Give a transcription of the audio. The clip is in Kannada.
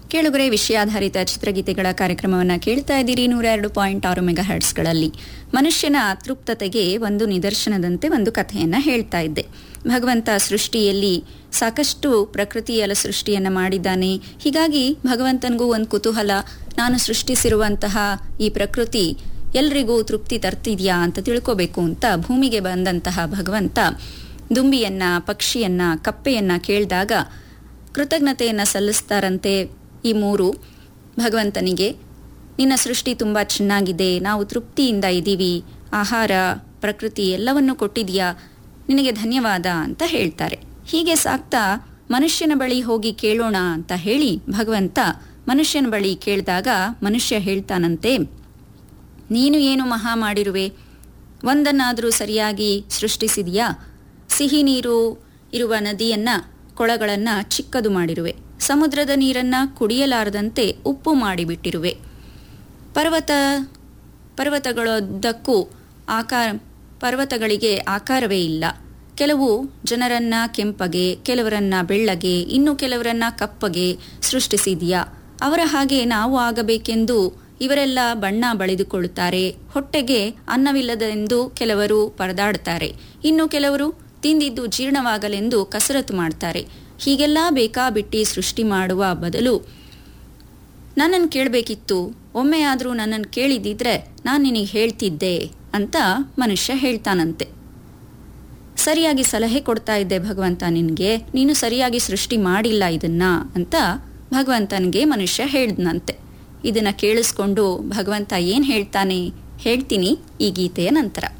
ಕೇಳುಗರೆ ವಿಷಯಾಧಾರಿತ ಚಿತ್ರಗೀತೆಗಳ ಕಾರ್ಯಕ್ರಮವನ್ನು ಕೇಳ್ತಾ ಇದ್ದೀರಿ ನೂರ ಎರಡು ಪಾಯಿಂಟ್ ಆರು ಮೆಗಾ ಹರ್ಟ್ಸ್ಗಳಲ್ಲಿ ಮನುಷ್ಯನ ಅತೃಪ್ತತೆಗೆ ಒಂದು ನಿದರ್ಶನದಂತೆ ಒಂದು ಕಥೆಯನ್ನು ಹೇಳ್ತಾ ಇದ್ದೆ ಭಗವಂತ ಸೃಷ್ಟಿಯಲ್ಲಿ ಸಾಕಷ್ಟು ಪ್ರಕೃತಿಯ ಸೃಷ್ಟಿಯನ್ನು ಮಾಡಿದ್ದಾನೆ ಹೀಗಾಗಿ ಭಗವಂತನಿಗೂ ಒಂದು ಕುತೂಹಲ ನಾನು ಸೃಷ್ಟಿಸಿರುವಂತಹ ಈ ಪ್ರಕೃತಿ ಎಲ್ರಿಗೂ ತೃಪ್ತಿ ತರ್ತಿದ್ಯಾ ಅಂತ ತಿಳ್ಕೋಬೇಕು ಅಂತ ಭೂಮಿಗೆ ಬಂದಂತಹ ಭಗವಂತ ದುಂಬಿಯನ್ನ ಪಕ್ಷಿಯನ್ನ ಕಪ್ಪೆಯನ್ನ ಕೇಳಿದಾಗ ಕೃತಜ್ಞತೆಯನ್ನು ಸಲ್ಲಿಸ್ತಾರಂತೆ ಈ ಮೂರು ಭಗವಂತನಿಗೆ ನಿನ್ನ ಸೃಷ್ಟಿ ತುಂಬ ಚೆನ್ನಾಗಿದೆ ನಾವು ತೃಪ್ತಿಯಿಂದ ಇದ್ದೀವಿ ಆಹಾರ ಪ್ರಕೃತಿ ಎಲ್ಲವನ್ನು ಕೊಟ್ಟಿದೆಯಾ ನಿನಗೆ ಧನ್ಯವಾದ ಅಂತ ಹೇಳ್ತಾರೆ ಹೀಗೆ ಸಾಕ್ತಾ ಮನುಷ್ಯನ ಬಳಿ ಹೋಗಿ ಕೇಳೋಣ ಅಂತ ಹೇಳಿ ಭಗವಂತ ಮನುಷ್ಯನ ಬಳಿ ಕೇಳಿದಾಗ ಮನುಷ್ಯ ಹೇಳ್ತಾನಂತೆ ನೀನು ಏನು ಮಹಾ ಮಾಡಿರುವೆ ಒಂದನ್ನಾದರೂ ಸರಿಯಾಗಿ ಸೃಷ್ಟಿಸಿದೆಯಾ ಸಿಹಿ ನೀರು ಇರುವ ನದಿಯನ್ನ ಕೊಳಗಳನ್ನ ಚಿಕ್ಕದು ಮಾಡಿರುವೆ ಸಮುದ್ರದ ನೀರನ್ನ ಕುಡಿಯಲಾರದಂತೆ ಉಪ್ಪು ಮಾಡಿಬಿಟ್ಟಿರುವೆ ಪರ್ವತ ಪರ್ವತಗಳದ್ದಕ್ಕೂ ಆಕಾರ ಪರ್ವತಗಳಿಗೆ ಆಕಾರವೇ ಇಲ್ಲ ಕೆಲವು ಜನರನ್ನ ಕೆಂಪಗೆ ಕೆಲವರನ್ನ ಬೆಳ್ಳಗೆ ಇನ್ನು ಕೆಲವರನ್ನ ಕಪ್ಪಗೆ ಸೃಷ್ಟಿಸಿದೆಯಾ ಅವರ ಹಾಗೆ ನಾವು ಆಗಬೇಕೆಂದು ಇವರೆಲ್ಲ ಬಣ್ಣ ಬಳಿದುಕೊಳ್ಳುತ್ತಾರೆ ಹೊಟ್ಟೆಗೆ ಅನ್ನವಿಲ್ಲದೆಂದು ಕೆಲವರು ಪರದಾಡುತ್ತಾರೆ ಇನ್ನು ಕೆಲವರು ತಿಂದಿದ್ದು ಜೀರ್ಣವಾಗಲೆಂದು ಕಸರತ್ತು ಮಾಡ್ತಾರೆ ಹೀಗೆಲ್ಲ ಬೇಕಾಬಿಟ್ಟಿ ಸೃಷ್ಟಿ ಮಾಡುವ ಬದಲು ನನ್ನನ್ನು ಕೇಳಬೇಕಿತ್ತು ಒಮ್ಮೆ ಆದರೂ ನನ್ನನ್ನು ಕೇಳಿದಿದ್ರೆ ನಾನು ನಿನಗೆ ಹೇಳ್ತಿದ್ದೆ ಅಂತ ಮನುಷ್ಯ ಹೇಳ್ತಾನಂತೆ ಸರಿಯಾಗಿ ಸಲಹೆ ಕೊಡ್ತಾ ಇದ್ದೆ ಭಗವಂತ ನಿನಗೆ ನೀನು ಸರಿಯಾಗಿ ಸೃಷ್ಟಿ ಮಾಡಿಲ್ಲ ಇದನ್ನ ಅಂತ ಭಗವಂತನಿಗೆ ಮನುಷ್ಯ ಹೇಳ್ದನಂತೆ ಇದನ್ನ ಕೇಳಿಸ್ಕೊಂಡು ಭಗವಂತ ಏನು ಹೇಳ್ತಾನೆ ಹೇಳ್ತೀನಿ ಈ ಗೀತೆಯ ನಂತರ